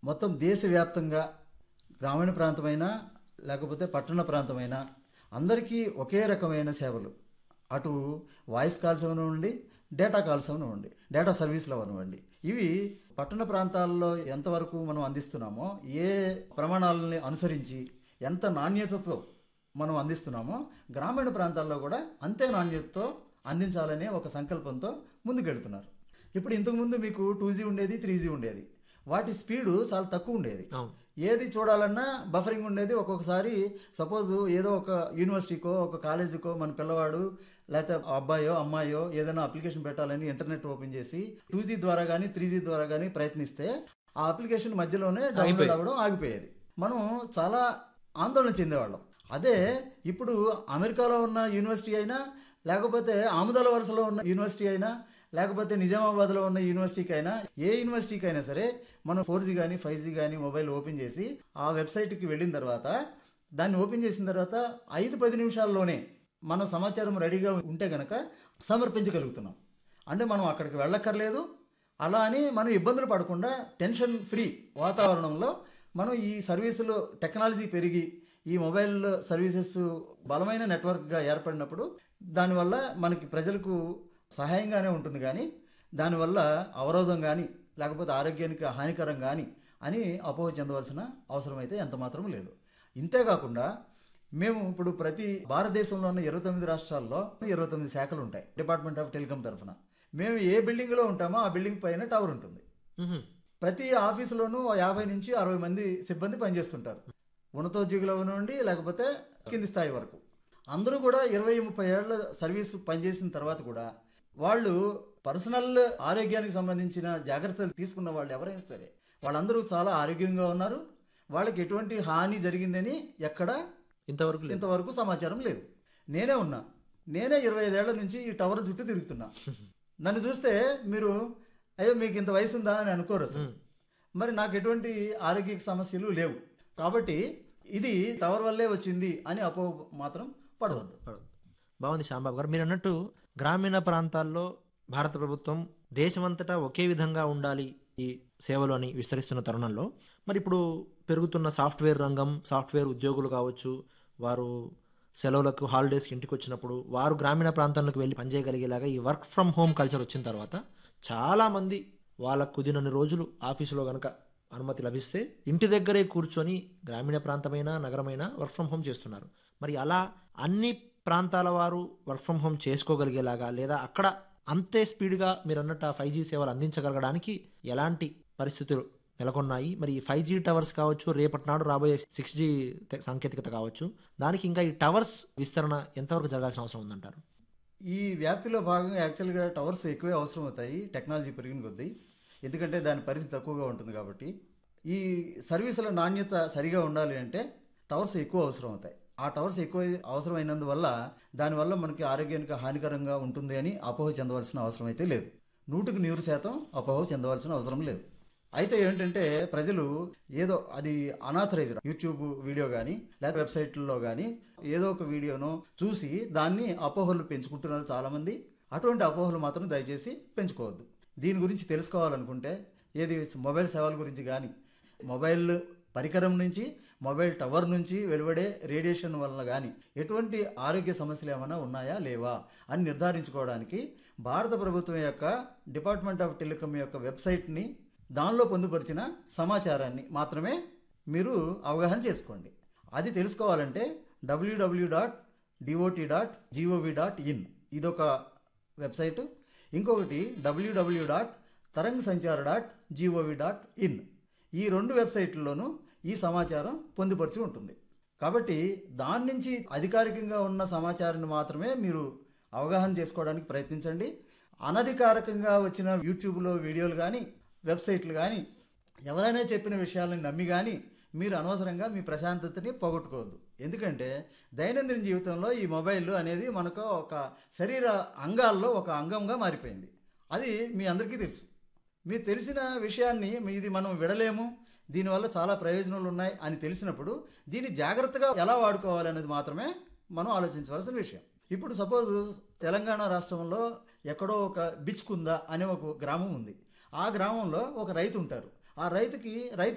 మొత్తం దేశవ్యాప్తంగా గ్రామీణ ప్రాంతమైనా లేకపోతే పట్టణ ప్రాంతమైనా అందరికీ ఒకే రకమైన సేవలు అటు వాయిస్ కాల్స్ అవనివ్వండి డేటా కాల్స్ అవనివ్వండి డేటా సర్వీసులు అవనివ్వండి ఇవి పట్టణ ప్రాంతాల్లో ఎంతవరకు మనం అందిస్తున్నామో ఏ ప్రమాణాలని అనుసరించి ఎంత నాణ్యతతో మనం అందిస్తున్నామో గ్రామీణ ప్రాంతాల్లో కూడా అంతే నాణ్యతతో అందించాలనే ఒక సంకల్పంతో ముందుకెళ్తున్నారు ఇప్పుడు ఇంతకుముందు మీకు టూ జీ ఉండేది త్రీ జీ ఉండేది వాటి స్పీడు చాలా తక్కువ ఉండేది అవును ఏది చూడాలన్నా బఫరింగ్ ఉండేది ఒక్కొక్కసారి సపోజ్ ఏదో ఒక యూనివర్సిటీకో ఒక కాలేజీకో మన పిల్లవాడు లేకపోతే అబ్బాయో అమ్మాయో ఏదైనా అప్లికేషన్ పెట్టాలని ఇంటర్నెట్ ఓపెన్ చేసి టూ జీ ద్వారా కానీ త్రీ జీ ద్వారా కానీ ప్రయత్నిస్తే ఆ అప్లికేషన్ మధ్యలోనే డౌన్లోడ్ అవ్వడం ఆగిపోయేది మనం చాలా ఆందోళన చెందేవాళ్ళం అదే ఇప్పుడు అమెరికాలో ఉన్న యూనివర్సిటీ అయినా లేకపోతే ఆముదాల వరుసలో ఉన్న యూనివర్సిటీ అయినా లేకపోతే నిజామాబాద్లో ఉన్న యూనివర్సిటీకి అయినా ఏ యూనివర్సిటీకి అయినా సరే మనం ఫోర్ జీ కానీ ఫైవ్ జీ కానీ మొబైల్ ఓపెన్ చేసి ఆ వెబ్సైట్కి వెళ్ళిన తర్వాత దాన్ని ఓపెన్ చేసిన తర్వాత ఐదు పది నిమిషాల్లోనే మన సమాచారం రెడీగా ఉంటే గనక సమర్పించగలుగుతున్నాం అంటే మనం అక్కడికి వెళ్ళక్కర్లేదు అలా అని మనం ఇబ్బందులు పడకుండా టెన్షన్ ఫ్రీ వాతావరణంలో మనం ఈ సర్వీసులు టెక్నాలజీ పెరిగి ఈ మొబైల్ సర్వీసెస్ బలమైన నెట్వర్క్గా ఏర్పడినప్పుడు దానివల్ల మనకి ప్రజలకు సహాయంగానే ఉంటుంది కానీ దానివల్ల అవరోధం కానీ లేకపోతే ఆరోగ్యానికి హానికరం కానీ అని అపోహ చెందవలసిన అవసరం అయితే ఎంత మాత్రం లేదు ఇంతేకాకుండా మేము ఇప్పుడు ప్రతి భారతదేశంలో ఉన్న ఇరవై తొమ్మిది రాష్ట్రాల్లో ఇరవై తొమ్మిది శాఖలు ఉంటాయి డిపార్ట్మెంట్ ఆఫ్ టెలికాం తరఫున మేము ఏ బిల్డింగ్లో ఉంటామో ఆ బిల్డింగ్ పైన టవర్ ఉంటుంది మ్హూ. ప్రతి ఆఫీసులోనూ యాభై నుంచి అరవై మంది సిబ్బంది పనిచేస్తుంటారు ఉన్నతోద్యోగులు అవనివ్వండి లేకపోతే కింది స్థాయి వరకు అందరూ కూడా ఇరవై ముప్పై ఏళ్ల సర్వీస్ పనిచేసిన తర్వాత కూడా వాళ్ళు పర్సనల్ ఆరోగ్యానికి సంబంధించిన జాగ్రత్తలు తీసుకున్న వాళ్ళు ఎవరైనా సరే వాళ్ళందరూ చాలా ఆరోగ్యంగా ఉన్నారు వాళ్ళకి ఎటువంటి హాని జరిగిందని ఎక్కడ ఇంతవరకు లేదు ఇంతవరకు సమాచారం లేదు నేనే ఉన్నా నేనే ఇరవై ఐదేళ్ల నుంచి ఈ టవర్ చుట్టూ తిరుగుతున్నా నన్ను చూస్తే మీరు అయ్యో మీకు ఇంత వయసు ఉందా అని అనుకోరు అసలు మరి నాకు ఎటువంటి ఆరోగ్య సమస్యలు లేవు కాబట్టి ఇది టవర్ వల్లే వచ్చింది అని అపో మాత్రం పడవద్దు పడదు. బాగుంది శ్యాంబాబు గారు మీరు అన్నట్టు గ్రామీణ ప్రాంతాల్లో భారత ప్రభుత్వం దేశమంతటా ఒకే విధంగా ఉండాలి ఈ సేవలు అని విస్తరిస్తున్న తరుణంలో మరి ఇప్పుడు పెరుగుతున్న సాఫ్ట్వేర్ రంగం సాఫ్ట్వేర్ ఉద్యోగులు కావచ్చు వారు సెలవులకు హాలిడేస్కి ఇంటికి వచ్చినప్పుడు వారు గ్రామీణ ప్రాంతాలకు వెళ్ళి పనిచేయగలిగేలాగా ఈ వర్క్ ఫ్రమ్ హోమ్ కల్చర్ వచ్చిన తర్వాత చాలామంది వాళ్ళకు కుదిరినన్ని రోజులు ఆఫీసులో కనుక అనుమతి లభిస్తే ఇంటి దగ్గరే కూర్చొని గ్రామీణ ప్రాంతమైనా నగరమైనా వర్క్ ఫ్రమ్ హోమ్ చేస్తున్నారు మరి అలా అన్ని ప్రాంతాల వారు వర్క్ ఫ్రమ్ హోమ్ చేసుకోగలిగేలాగా లేదా అక్కడ అంతే స్పీడ్గా మీరు అన్నట్టు ఆ ఫైవ్ జీ సేవలు అందించగలగడానికి ఎలాంటి పరిస్థితులు నెలకొన్నాయి మరి ఈ ఫైవ్ జీ టవర్స్ కావచ్చు రేపటి నాడు రాబోయే సిక్స్ జీ సాంకేతికత కావచ్చు దానికి ఇంకా ఈ టవర్స్ విస్తరణ ఎంతవరకు జరగాల్సిన అవసరం ఉందంటారు ఈ వ్యాప్తిలో భాగంగా యాక్చువల్గా టవర్స్ ఎక్కువే అవసరం అవుతాయి టెక్నాలజీ పెరిగిన కొద్దీ ఎందుకంటే దాని పరిధి తక్కువగా ఉంటుంది కాబట్టి ఈ సర్వీసుల నాణ్యత సరిగా ఉండాలి అంటే టవర్స్ ఎక్కువ అవసరం అవుతాయి ఆ టవర్స్ ఎక్కువ అవసరమైనందువల్ల దానివల్ల మనకి ఆరోగ్యానికి హానికరంగా ఉంటుంది అని అపోహ చెందవలసిన అవసరం అయితే లేదు నూటికి నూరు శాతం అపోహ చెందవలసిన అవసరం లేదు అయితే ఏంటంటే ప్రజలు ఏదో అది అనాథరైజ్డ్ యూట్యూబ్ వీడియో కానీ లేదా వెబ్సైట్లలో కానీ ఏదో ఒక వీడియోను చూసి దాన్ని అపోహలు పెంచుకుంటున్నారు చాలామంది అటువంటి అపోహలు మాత్రం దయచేసి పెంచుకోవద్దు దీని గురించి తెలుసుకోవాలనుకుంటే ఏది మొబైల్ సేవల గురించి కానీ మొబైల్ పరికరం నుంచి మొబైల్ టవర్ నుంచి వెలువడే రేడియేషన్ వలన కానీ ఎటువంటి ఆరోగ్య సమస్యలు ఏమైనా ఉన్నాయా లేవా అని నిర్ధారించుకోవడానికి భారత ప్రభుత్వం యొక్క డిపార్ట్మెంట్ ఆఫ్ టెలికాం యొక్క వెబ్సైట్ని దానిలో పొందుపరిచిన సమాచారాన్ని మాత్రమే మీరు అవగాహన చేసుకోండి అది తెలుసుకోవాలంటే WW dot DOT dot GOV dot in ఇదొక వెబ్సైటు ఇంకొకటి WW dot Tarang Sanchar dot GOV dot in ఈ రెండు వెబ్సైట్లలోనూ ఈ సమాచారం పొందుపరిచి ఉంటుంది కాబట్టి దాని నుంచి అధికారికంగా ఉన్న సమాచారాన్ని మాత్రమే మీరు అవగాహన చేసుకోవడానికి ప్రయత్నించండి అనధికారికంగా వచ్చిన యూట్యూబ్లో వీడియోలు కానీ వెబ్సైట్లు కానీ ఎవరైనా చెప్పిన విషయాలను నమ్మి కానీ మీరు అనవసరంగా మీ ప్రశాంతతని పోగొట్టుకోవద్దు ఎందుకంటే దైనందిన జీవితంలో ఈ మొబైల్ అనేది మనకు ఒక శరీర అంగాల్లో ఒక అంగంగా మారిపోయింది అది మీ అందరికీ తెలుసు మీకు తెలిసిన విషయాన్ని మీ- ఇది మనం విడలేము దీనివల్ల చాలా ప్రయోజనాలు ఉన్నాయి అని తెలిసినప్పుడు దీన్ని జాగ్రత్తగా ఎలా వాడుకోవాలి అనేది మాత్రమే మనం ఆలోచించవలసిన విషయం ఇప్పుడు సపోజ్ తెలంగాణ రాష్ట్రంలో ఎక్కడో ఒక బిచ్కుంద అనే ఒక గ్రామం ఉంది ఆ గ్రామంలో ఒక రైతు ఉంటారు ఆ రైతుకి రైతు